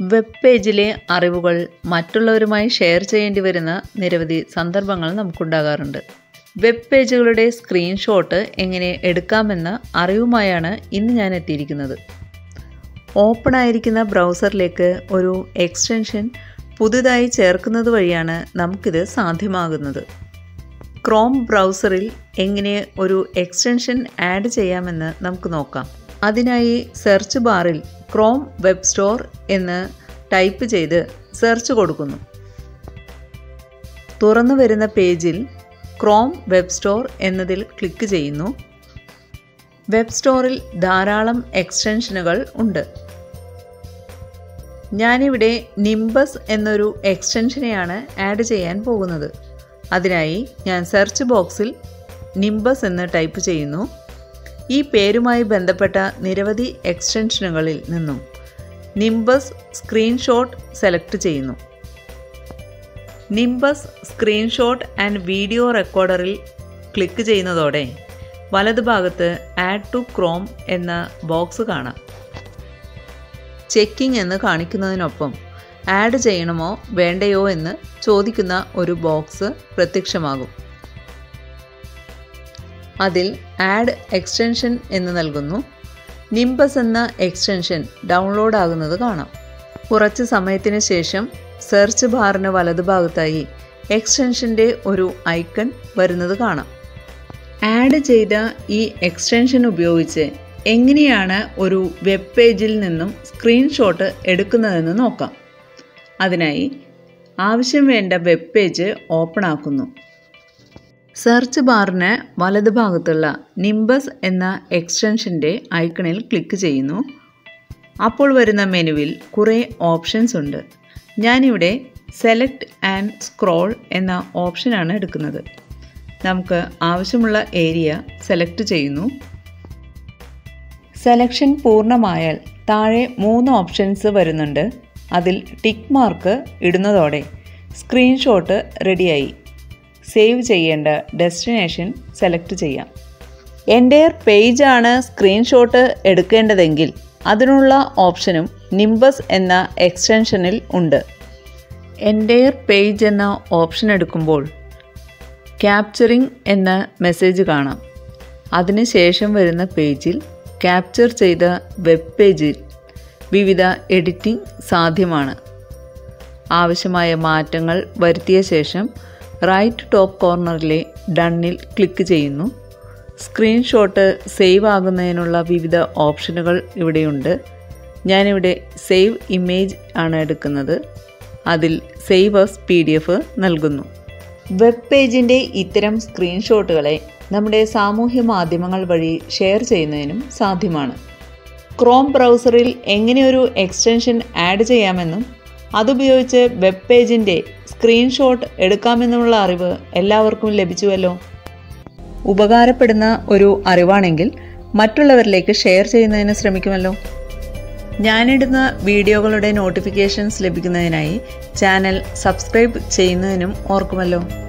web പേജിലെ അറിവുകൾ മറ്റുള്ളവരുമായി ഷെയർ ചെയ്യേണ്ടി വരുന്ന നിരവധി സന്ദർഭങ്ങൾ നമുക്കുണ്ടാകാറുണ്ട് വെബ് പേജുകളുടെ സ്ക്രീൻഷോട്ട് എങ്ങനെ എടുക്കാമെന്ന അറിവുമായാണ് ഇന്ന് ഞാൻ എത്തിയിരിക്കുന്നത് ഓപ്പൺ ആയിരിക്കുന്ന ബ്രൗസറിലേക്ക് ഒരു എക്സ്റ്റൻഷൻ പുതുതായി ചേർക്കുന്നത് വഴിയാണ് നമുക്കിത് സാധ്യമാകുന്നത് ക്രോം ബ്രൗസറിൽ എങ്ങനെ ഒരു എക്സ്റ്റൻഷൻ ആഡ് ചെയ്യാമെന്ന് നമുക്ക് നോക്കാം അതിനായി സെർച്ച് ബാറിൽ ക്രോം വെബ് സ്റ്റോർ എന്ന് ടൈപ്പ് ചെയ്ത് സെർച്ച് കൊടുക്കുന്നു തുറന്നു വരുന്ന പേജിൽ ക്രോം വെബ് സ്റ്റോർ എന്നതിൽ ക്ലിക്ക് ചെയ്യുന്നു വെബ് സ്റ്റോറിൽ ധാരാളം എക്സ്റ്റൻഷനുകൾ ഉണ്ട് ഞാനിവിടെ നിംബസ് എന്നൊരു എക്സ്റ്റൻഷനെയാണ് ആഡ് ചെയ്യാൻ പോകുന്നത് അതിനായി ഞാൻ സെർച്ച് ബോക്സിൽ നിംബസ് എന്ന് ടൈപ്പ് ചെയ്യുന്നു ഈ പേരുമായി ബന്ധപ്പെട്ട നിരവധി എക്സ്റ്റൻഷനുകളിൽ നിന്നും നിംബസ് സ്ക്രീൻഷോട്ട് സെലക്ട് ചെയ്യുന്നു നിംബസ് സ്ക്രീൻഷോട്ട് ആൻഡ് വീഡിയോ റെക്കോർഡറിൽ ക്ലിക്ക് ചെയ്യുന്നതോടെ വലതുഭാഗത്ത് ആഡ് ടു ക്രോം എന്ന ബോക്സ് കാണാം ചെക്കിംഗ് എന്ന് കാണിക്കുന്നതിനൊപ്പം ആഡ് ചെയ്യണമോ വേണ്ടയോ എന്ന് ചോദിക്കുന്ന ഒരു ബോക്സ് പ്രത്യക്ഷമാകും അതിൽ ആഡ് എക്സ്റ്റൻഷൻ എന്ന് നൽകുന്നു നിംബസ് എന്ന എക്സ്റ്റൻഷൻ ഡൗൺലോഡ് ആകുന്നത് കാണാം കുറച്ച് സമയത്തിന് ശേഷം സെർച്ച് ബാറിന് വലതുഭാഗത്തായി എക്സ്റ്റൻഷൻ്റെ ഒരു ഐക്കൺ വരുന്നത് കാണാം ആഡ് ചെയ്ത ഈ എക്സ്റ്റൻഷൻ ഉപയോഗിച്ച് എങ്ങനെയാണ് ഒരു വെബ് പേജിൽ നിന്നും സ്ക്രീൻഷോട്ട് എടുക്കുന്നതെന്ന് നോക്കാം അതിനായി ആവശ്യം വേണ്ട വെബ് പേജ് ഓപ്പൺ ആക്കുന്നു സെർച്ച് ബാറിന് വലതുഭാഗത്തുള്ള നിംബസ് എന്ന എക്സ്റ്റൻഷൻ്റെ ഐക്കണിൽ ക്ലിക്ക് ചെയ്യുന്നു അപ്പോൾ വരുന്ന മെനുവിൽ കുറേ ഓപ്ഷൻസ് ഉണ്ട് ഞാനിവിടെ സെലക്ട് ആൻഡ് സ്ക്രോൾ എന്ന ഓപ്ഷനാണ് എടുക്കുന്നത് നമുക്ക് ആവശ്യമുള്ള ഏരിയ സെലക്ട് ചെയ്യുന്നു സെലക്ഷൻ പൂർണ്ണമായാൽ താഴെ മൂന്ന് ഓപ്ഷൻസ് വരുന്നുണ്ട് അതിൽ ടിക്ക് മാർക്ക് ഇടുന്നതോടെ സ്ക്രീൻഷോട്ട് റെഡിയായി സേവ് ചെയ്യേണ്ട ഡെസ്റ്റിനേഷൻ സെലക്ട് ചെയ്യാം എൻ്റെ പേജാണ് സ്ക്രീൻഷോട്ട് എടുക്കേണ്ടതെങ്കിൽ അതിനുള്ള ഓപ്ഷനും നിംബസ് എന്ന എക്സ്റ്റൻഷനിൽ ഉണ്ട് എൻ്റെ പേജ് എന്ന ഓപ്ഷൻ എടുക്കുമ്പോൾ ക്യാപ്ചറിംഗ് എന്ന മെസ്സേജ് കാണാം അതിനുശേഷം വരുന്ന പേജിൽ ക്യാപ്ചർ ചെയ്ത വെബ് പേജിൽ വിവിധ എഡിറ്റിംഗ് സാധ്യമാണ് ആവശ്യമായ മാറ്റങ്ങൾ വരുത്തിയ ശേഷം റൈറ്റ് ടോപ്പ് കോർണറിലെ ഡണ്ണിൽ ക്ലിക്ക് ചെയ്യുന്നു സ്ക്രീൻഷോട്ട് സേവ് ആകുന്നതിനുള്ള വിവിധ ഓപ്ഷനുകൾ ഇവിടെയുണ്ട് ഞാനിവിടെ സേവ് ഇമേജ് ആണ് എടുക്കുന്നത് അതിൽ save as P D F നൽകുന്നു വെബ് പേജിൻ്റെ ഇത്തരം സ്ക്രീൻഷോട്ടുകളെ നമ്മുടെ സാമൂഹ്യ മാധ്യമങ്ങൾ വഴി ഷെയർ ചെയ്യുന്നതിനും സാധ്യമാണ് ക്രോം ബ്രൗസറിൽ എങ്ങനെയൊരു എക്സ്റ്റൻഷൻ ആഡ് ചെയ്യാമെന്നും അതുപയോഗിച്ച് വെബ് പേജിൻ്റെ സ്ക്രീൻഷോട്ട് എടുക്കാമെന്നുമുള്ള അറിവ് എല്ലാവർക്കും ലഭിച്ചുവല്ലോ ഉപകാരപ്പെടുന്ന ഒരു അറിവാണെങ്കിൽ മറ്റുള്ളവരിലേക്ക് ഷെയർ ചെയ്യുന്നതിന് ശ്രമിക്കുമല്ലോ ഞാനിടുന്ന വീഡിയോകളുടെ നോട്ടിഫിക്കേഷൻസ് ലഭിക്കുന്നതിനായി ചാനൽ സബ്സ്ക്രൈബ് ചെയ്യുന്നതിനും ഓർക്കുമല്ലോ